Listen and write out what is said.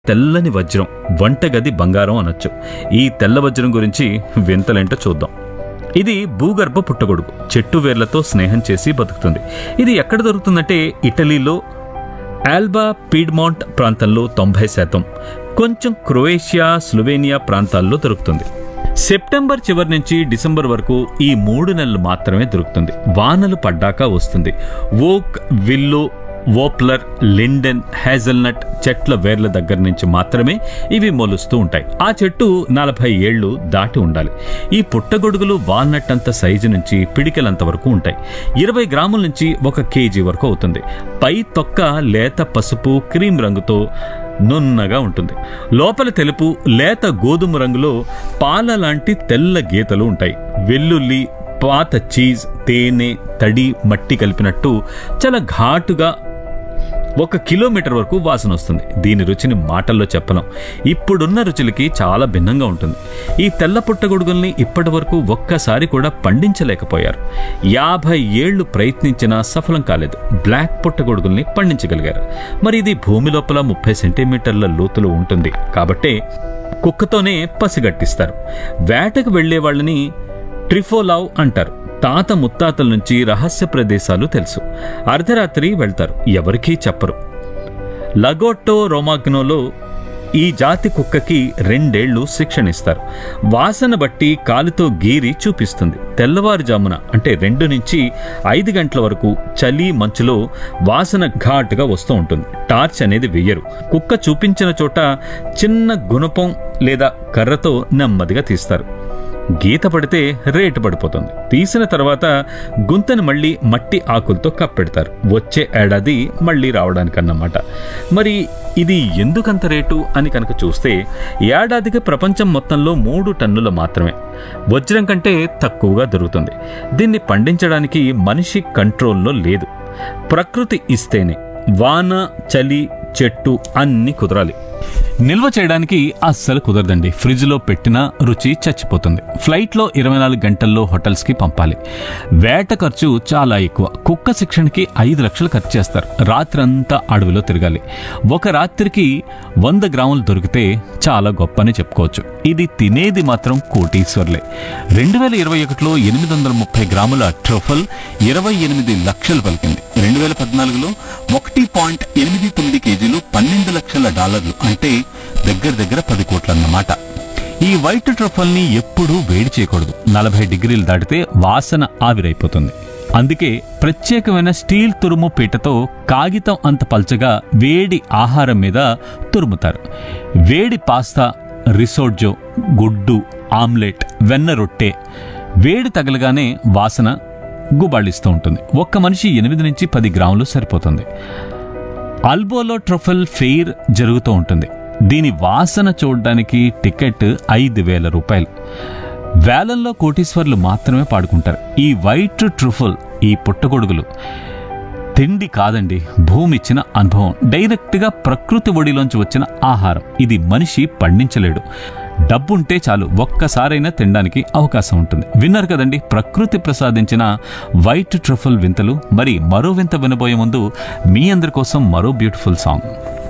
తెల్లని వజ్రం వంటగది బంగారం అనొచ్చు ఈ తెల్ల వజ్రం గురించి వింతలేంటో చూద్దాం ఇది భూగర్భ పుట్టగొడుగు చెట్టు వేర్లతో స్నేహం చేసి బతుకుతుంది ఇది ఎక్కడ దొరుకుతుందంటే ఇటలీలో ఆల్బా పీడ్మాంట్ ప్రాంతంలో తొంభై శాతం కొంచెం క్రొయేషియా స్లోవేనియా ప్రాంతాల్లో దొరుకుతుంది సెప్టెంబర్ చివరి నుంచి డిసెంబర్ వరకు ఈ మూడు నెలలు మాత్రమే దొరుకుతుంది వానలు పడ్డాక వస్తుంది ఓక్ విల్లు వోప్లర్ లిండెన్ హ్యాజల్నట్ చెట్ల వేర్ల దగ్గర నుంచి మాత్రమే ఇవి మొలుస్తూ ఉంటాయి ఆ చెట్టు నలభై ఏళ్లు దాటి ఉండాలి ఈ పుట్టగొడుగులు వాల్నట్ అంత సైజు నుంచి పిడికెలంత వరకు ఉంటాయి ఇరవై గ్రాముల నుంచి ఒక కేజీ వరకు అవుతుంది పై తొక్క లేత పసుపు క్రీమ్ రంగుతో నున్నగా ఉంటుంది లోపల తెలుపు లేత గోధుమ రంగులో పాల లాంటి తెల్ల గీతలు ఉంటాయి వెల్లుల్లి పాత చీజ్ తేనె తడి మట్టి కలిపినట్టు చాలా ఘాటుగా ఒక కిలోమీటర్ వరకు వాసన వస్తుంది దీని రుచిని మాటల్లో చెప్పలేం ఇప్పుడున్న రుచులకి చాలా భిన్నంగా ఉంటుంది ఈ తెల్ల పుట్టగొడుగుల్ని ఇప్పటి వరకు ఒక్కసారి కూడా పండించలేకపోయారు యాభై ఏళ్లు ప్రయత్నించినా సఫలం కాలేదు బ్లాక్ పుట్టగొడుగుల్ని పండించగలిగారు మరి ఇది భూమి లోపల ముప్పై సెంటీమీటర్ల లోతులో ఉంటుంది కాబట్టే కుక్కతోనే పసిగట్టిస్తారు వేటకు వెళ్లే వాళ్ళని ట్రిఫోలావ్ అంటారు తాత ముత్తాతల నుంచి రహస్య ప్రదేశాలు తెలుసు అర్ధరాత్రి వెళ్తారు ఎవరికీ చెప్పరు లగోట్టో రోమాగ్నోలో ఈ జాతి కుక్కకి రెండేళ్లు శిక్షణ ఇస్తారు వాసన బట్టి కాలుతో గీరి చూపిస్తుంది తెల్లవారుజామున అంటే రెండు నుంచి ఐదు గంటల వరకు చలి మంచులో వాసన ఘాటుగా వస్తూ ఉంటుంది టార్చ్ అనేది వెయ్యరు కుక్క చూపించిన చోట చిన్న గుణపం లేదా కర్రతో నెమ్మదిగా తీస్తారు గీత పడితే రేటు పడిపోతుంది తీసిన తర్వాత గుంతని మళ్ళీ మట్టి ఆకులతో కప్పెడతారు వచ్చే ఏడాది మళ్ళీ రావడానికన్నమాట మరి ఇది ఎందుకంత రేటు అని కనుక చూస్తే ఏడాదికి ప్రపంచం మొత్తంలో మూడు టన్నుల మాత్రమే వజ్రం కంటే తక్కువగా దొరుకుతుంది దీన్ని పండించడానికి మనిషి కంట్రోల్లో లేదు ప్రకృతి ఇస్తేనే వాన చలి చెట్టు అన్ని కుదరాలి నిల్వ చేయడానికి అస్సలు కుదరదండి ఫ్రిడ్జ్లో పెట్టిన రుచి చచ్చిపోతుంది ఫ్లైట్లో ఇరవై నాలుగు గంటల్లో హోటల్స్కి పంపాలి వేట ఖర్చు చాలా ఎక్కువ కుక్క శిక్షణకి ఐదు లక్షలు ఖర్చు చేస్తారు రాత్రంతా అడవిలో తిరగాలి ఒక రాత్రికి వంద గ్రాములు దొరికితే చాలా గొప్ప అని చెప్పుకోవచ్చు ఇది తినేది మాత్రం కోటీశ్వర్లే రెండు వేల ఇరవై ఒకటిలో ఎనిమిది వందల ముప్పై గ్రాముల ట్రఫల్ ఇరవై ఎనిమిది లక్షలు పలికింది రెండు వేల పద్నాలుగులో ఒకటి పాయింట్ ఎనిమిది తొమ్మిది కేజీలు పన్నెండు లక్షల డాలర్లు అంటే దగ్గర దగ్గర పది కోట్లన్నమాట ఈ వైట్ ట్రఫల్ ని ఎప్పుడూ వేడి చేయకూడదు నలభై డిగ్రీలు దాటితే వాసన ఆవిరైపోతుంది అందుకే ప్రత్యేకమైన స్టీల్ తురుము పీటతో కాగితం అంత పల్చగా వేడి ఆహారం మీద తురుముతారు వేడి పాస్తా రిసోడ్జో గుడ్డు ఆమ్లెట్ వెన్న రొట్టె వేడి తగలగానే వాసన గుబాళిస్తూ ఉంటుంది ఒక్క మనిషి ఎనిమిది నుంచి పది గ్రాములు సరిపోతుంది అల్బోలో ట్రఫల్ ఫెయిర్ జరుగుతూ ఉంటుంది దీని వాసన చూడడానికి టికెట్ ఐదు వేల రూపాయలు వేలంలో కోటీశ్వర్లు మాత్రమే పాడుకుంటారు ఈ వైట్ ట్రుఫల్ ఈ పుట్టగొడుగులు తిండి కాదండి భూమి ఇచ్చిన అనుభవం డైరెక్ట్గా ప్రకృతి ఒడిలోంచి వచ్చిన ఆహారం ఇది మనిషి పండించలేడు డబ్బుంటే చాలు ఒక్కసారైనా తినడానికి అవకాశం ఉంటుంది విన్నారు కదండి ప్రకృతి ప్రసాదించిన వైట్ ట్రఫల్ వింతలు మరి మరో వింత వినబోయే ముందు మీ అందరి కోసం మరో బ్యూటిఫుల్ సాంగ్